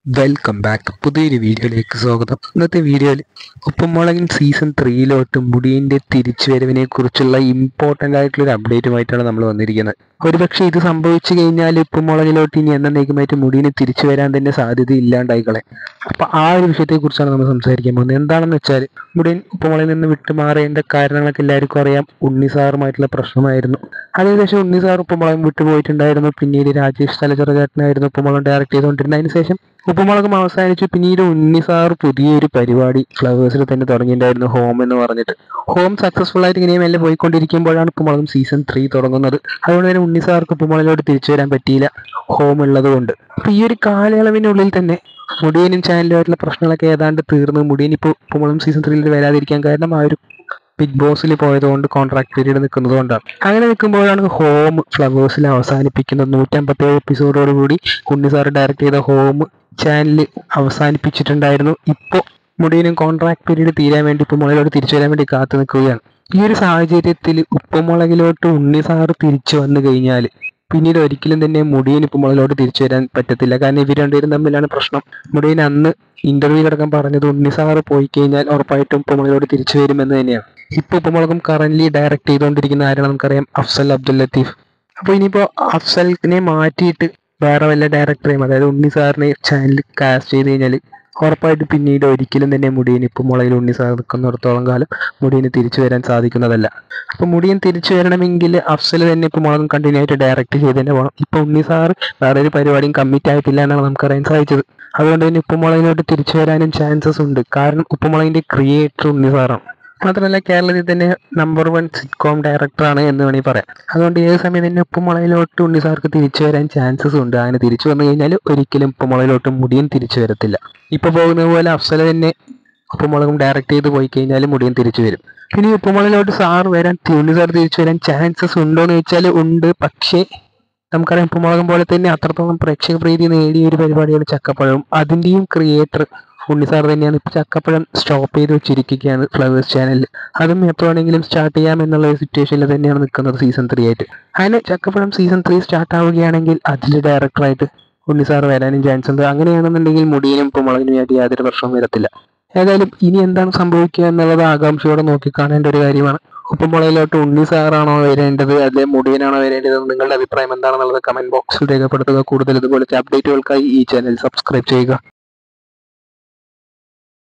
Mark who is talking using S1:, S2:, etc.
S1: welcome back പുതിയൊരു വീഡിയോയിലേക്ക് സ്വാഗതം ഇന്നത്തെ വീഡിയോയിൽ ഉപ്പുമുളകിൻ സീസൺ ത്രീയിലോട്ട് മുടിയൻ്റെ തിരിച്ചുവരവിനെ കുറിച്ചുള്ള ഇമ്പോർട്ടൻ്റ് ആയിട്ടുള്ള ഒരു അപ്ഡേറ്റുമായിട്ടാണ് നമ്മൾ വന്നിരിക്കുന്നത് ഒരുപക്ഷെ ഇത് സംഭവിച്ചു കഴിഞ്ഞാൽ ഉപ്പുമുളകിലോട്ട് ഇനി എന്നേക്കുമായിട്ട് മുടിയന് തിരിച്ചു വരാൻ തന്നെ സാധ്യത ഇല്ലാണ്ടായിക്കളെ അപ്പോൾ ആ ഒരു വിഷയത്തെക്കുറിച്ചാണ് നമ്മൾ സംസാരിക്കാൻ പോകുന്നത് എന്താണെന്ന് വെച്ചാൽ മുടിയൻ ഉപ്പുമുളകിൽ നിന്ന് വിട്ടുമാറേണ്ട കാരണങ്ങളൊക്കെ എല്ലാവർക്കും അറിയാം ഉണ്ണി സാറുമായിട്ടുള്ള പ്രശ്നമായിരുന്നു അതിനുശേഷം ഉണ്ണി സാർ ഉപ്പുമുളകും വിട്ടുപോയിട്ടുണ്ടായിരുന്നു പിന്നീട് രാജേഷ് തലച്ചെറുചേട്ടനായിരുന്നു ഉപ്പുമുളകം ഡയറക്റ്റ് ചെയ്തുകൊണ്ടിരുന്നത് അതിനുശേഷം ഉപ്പുമുളകും അവസാനിച്ചു പിന്നീട് ഉണ്ണി സാർ പുതിയൊരു പരിപാടി ഫ്ലവേഴ്സിൽ തന്നെ തുടങ്ങിയിട്ടുണ്ടായിരുന്നു ഹോം എന്ന് പറഞ്ഞിട്ട് ഹോം സക്സസ്ഫുൾ ആയിട്ട് ഇങ്ങനെ മെല്ലെ പോയിക്കൊണ്ടിരിക്കുമ്പോഴാണ് ഉപ്പുമുളകും സീസൺ ത്രീ തുടങ്ങുന്നത് അതുകൊണ്ട് തന്നെ ഉണ്ണി സാർക്ക് ഉപ്പുമുളകിലോട്ട് തിരിച്ചു വരാൻ പറ്റിയില്ല ഹോം ഉള്ളത് കൊണ്ട് അപ്പൊ ഈ ഒരു കാലയളവിനുള്ളിൽ തന്നെ മുടിയനും ചാനലുമായിട്ടുള്ള പ്രശ്നങ്ങളൊക്കെ ഏതാണ്ട് തീർന്നു മുടിയൻ ഇപ്പോൾ ഉപ്പുമുളകും സീസൺ ത്രീയിൽ വരാതിരിക്കാൻ കാരണം ആ ഒരു ബിഗ് ബോസിൽ പോയതുകൊണ്ട് കോൺട്രാക്ട് പീരീഡ് നിൽക്കുന്നത് കൊണ്ടാണ് അങ്ങനെ നിൽക്കുമ്പോഴാണ് ഹോം ഫ്ലവേഴ്സിൽ അവസാനിപ്പിക്കുന്നത് നൂറ്റമ്പത്തേഴ് എപ്പിസോഡോടുകൂടി ഉണ്ണി സാർ ഡയറക്റ്റ് ചെയ്ത ഹോം ചാനൽ അവസാനിപ്പിച്ചിട്ടുണ്ടായിരുന്നു ഇപ്പോൾ മുടിയനും കോൺട്രാക്ട് പീരീഡ് തീരാൻ വേണ്ടി ഉപ്പുമുളകിലോട്ട് തിരിച്ചു വരാൻ വേണ്ടി കാത്തു നിൽക്കുകയാണ് ഈ ഒരു സാഹചര്യത്തിൽ ഉപ്പുമുളകിലോട്ട് ഉണ്ണി സാറ് തിരിച്ചു വന്നു കഴിഞ്ഞാൽ പിന്നീട് ഒരിക്കലും തന്നെ മുടിയൻ ഉപ്പുമുളകിലോട്ട് തിരിച്ചു വരാൻ പറ്റത്തില്ല കാരണം ഇവർ രണ്ടുപേരും തമ്മിലാണ് പ്രശ്നം മുടിയൻ അന്ന് ഇന്റർവ്യൂലടക്കം പറഞ്ഞത് ഉണ്ണി സാറ് പോയി കഴിഞ്ഞാൽ ഉറപ്പായിട്ടും ഉപ്പുമുളകിലോട്ട് തിരിച്ചു വരുമെന്ന് തന്നെയാണ് ഇപ്പൊ ഉപ്പുമുളകും കറന്റ് ഡയറക്റ്റ് ചെയ്തുകൊണ്ടിരിക്കുന്ന ആരാണ് നമുക്കറിയാം അഫ്സൽ അബ്ദുൽ ലത്തീഫ് അപ്പൊ ഇനിയിപ്പോ അഫ്സലിനെ മാറ്റിയിട്ട് വേറെ വല്ല ഡയറക്ടറെയും അതായത് ഉണ്ണി സാറിനെ ചാനൽ കാസ്റ്റ് ചെയ്ത് കഴിഞ്ഞാൽ ഉറപ്പായിട്ട് പിന്നീട് ഒരിക്കലും തന്നെ മുടിയൻ ഇപ്പം മുളയിൽ ഉണ്ണി സാർ നിൽക്കുന്നിടത്തോളം കാലം മുടിയന് തിരിച്ചു വരാൻ സാധിക്കുന്നതല്ല അപ്പൊ മുടിയൻ തിരിച്ചു വരണമെങ്കിൽ അഫ്സൽ തന്നെ ഇപ്പം മുളകും കണ്ടിന്യൂ ആയിട്ട് ഡയറക്റ്റ് ചെയ്ത് തന്നെ പോകണം ഇപ്പൊ ഉണ്ണി സാർ വേറെ ഒരു പരിപാടിയും കമ്മിറ്റ് ആയിട്ടില്ല എന്നാണ് നമുക്കറിയാൻ സാധിച്ചത് അതുകൊണ്ട് തന്നെ ഉപ്പുമുളകിലോട്ട് തിരിച്ചു വരാനും ചാൻസസ് ഉണ്ട് കാരണം ഉപ്പുമുളകിന്റെ ക്രിയേറ്റർ ഉണ്ണി സാറാണ് മാത്രമല്ല കേരളത്തിൽ തന്നെ നമ്പർ വൺ സിറ്റ്കോം ഡയറക്ടറാണ് എന്ന് വേണമെങ്കിൽ പറയാം അതുകൊണ്ട് ഏത് സമയം തന്നെ ഉപ്പുമുളയിലോട്ട് ഉണ്ണി സാർക്ക് തിരിച്ചു വരാൻ ചാൻസസ് ഉണ്ട് അങ്ങനെ തിരിച്ചു വന്നു കഴിഞ്ഞാൽ ഒരിക്കലും ഉപ്പുമുളയിലോട്ട് മുടിയൻ തിരിച്ചു വരത്തില്ല ഇപ്പൊ പോകുന്ന പോലെ അഫ്സല തന്നെ ഉപ്പുമുളകും ഡയറക്റ്റ് ചെയ്ത് പോയി കഴിഞ്ഞാൽ മുടിയൻ തിരിച്ചു വരും പിന്നെ ഈ ഉപ്പുമുളകിലോട്ട് സാർ വരാൻ ഉണ്ണി സാർ തിരിച്ചു വരാൻ ചാൻസസ് ഉണ്ടോ എന്ന് ചോദിച്ചാൽ ഉണ്ട് പക്ഷേ നമുക്കറിയാം ഉപ്പുമുളകം പോലെ തന്നെ അത്രത്തോളം പ്രേക്ഷക പ്രീതി നേടിയ ഒരു പരിപാടിയാണ് ചക്കപ്പഴം അതിന്റെയും ക്രിയേറ്റർ ഉണ്ണി സാർ തന്നെയാണ് ഇപ്പൊ ചക്കപ്പഴം സ്റ്റോപ്പ് ചെയ്ത് വെച്ചിരിക്കുകയാണ് ഫ്ലവേഴ്സ് ചാനലിൽ അതും എപ്പോൾ വേണമെങ്കിലും സ്റ്റാർട്ട് ചെയ്യാം എന്നുള്ള ഒരു സിറ്റുവേഷനിൽ തന്നെയാണ് നിൽക്കുന്നത് സീസൺ ത്രീ ആയിട്ട് അതിന് ചക്കപ്പഴം സീസൺ ത്രീ സ്റ്റാർട്ട് ആവുകയാണെങ്കിൽ അതിൽ ഡയറക്ടറായിട്ട് ഉണ്ണി സാർ വരാനും ചാൻസ് ഉണ്ട് അങ്ങനെയാണെന്നുണ്ടെങ്കിൽ മുടിയനും ഇപ്പോൾ മുളകിനുമായിട്ട് യാതൊരു പ്രശ്നവും വരത്തില്ല ഏതായാലും ഇനി എന്താണ് സംഭവിക്കുക എന്നുള്ളത് ആകാംക്ഷയോടെ നോക്കി കാണേണ്ട ഒരു കാര്യമാണ് ഉപ്പുമുളയിലോട്ട് ഉണ്ണി സാറാണോ വരേണ്ടത് അല്ലെ മുടിയനാണോ വരേണ്ടത് നിങ്ങളുടെ അഭിപ്രായം എന്താണെന്നുള്ളത് കമന്റ് ബോക്സിൽ രേഖപ്പെടുത്തുക കൂടുതൽ ഇതുപോലത്തെ അപ്ഡേറ്റുകൾക്കായി ഈ ചാനൽ സബ്സ്ക്രൈബ് ചെയ്യുക